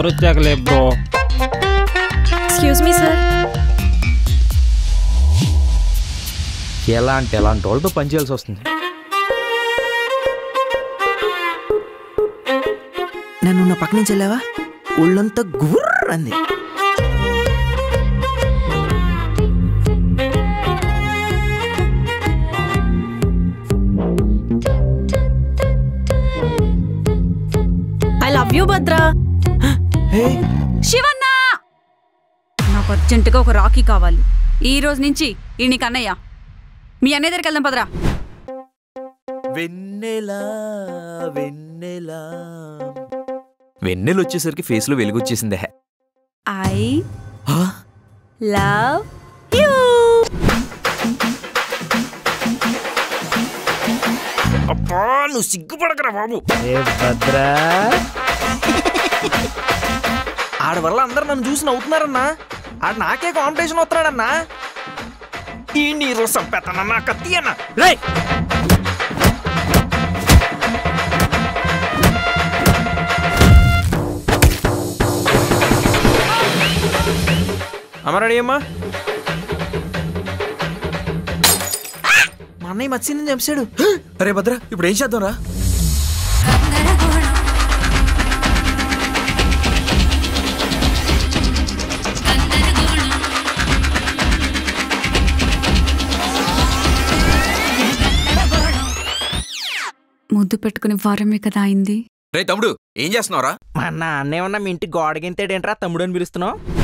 ఎవరు వచ్చాకలే bro excuse me sir ఎలాంటి ఎలాంటి వాళ్ళతో పనిచేయాల్సి వస్తుంది నన్ను నా పక్క నుంచి వెళ్ళావా ఒళ్ళంతా గుర్ర అంది I love you Bhadra hey Shivanna నాకు అర్జెంటుగా ఒక రాఖీ కావాలి ఈ రోజు నుంచి ఈ నీకు అన్నయ్య మీ అన్నయ్య దగ్గరికి వెళ్దాం పదరా వెన్నెలా వెన్నెలా వెన్నెలు వచ్చేసరికి ఫేస్ లో వెలుగు వచ్చేసిందే ఐ లవ్ యూ అబ్బా నువ్వు సిగ్గుపడకరా బాబు ఏ భద్రా ఆడ వల్ల అందరు నన్ను చూసి నవ్వుతున్నారన్నా ఆడ నాకే కాంపిటీషన్ వస్తున్నాడన్నా ఈ నీరు సంపేతనన్నా కత్తి అన్న రేయ్ అమ్మ రెడీ అమ్మా మా అన్నయ్య మత్స్యని చంపాడు అరే భద్ర ఇప్పుడు ఏం చేద్దాం రా ముద్దు పెట్టుకుని వారమే కదా అయింది రే తమ్ముడు ఏం చేస్తున్నావురా మా అన్న అన్న ఏమన్నా మీ ఇంటి గోడగింతేడేంట్రా తమ్ముడు అని పిలుస్తున్నావు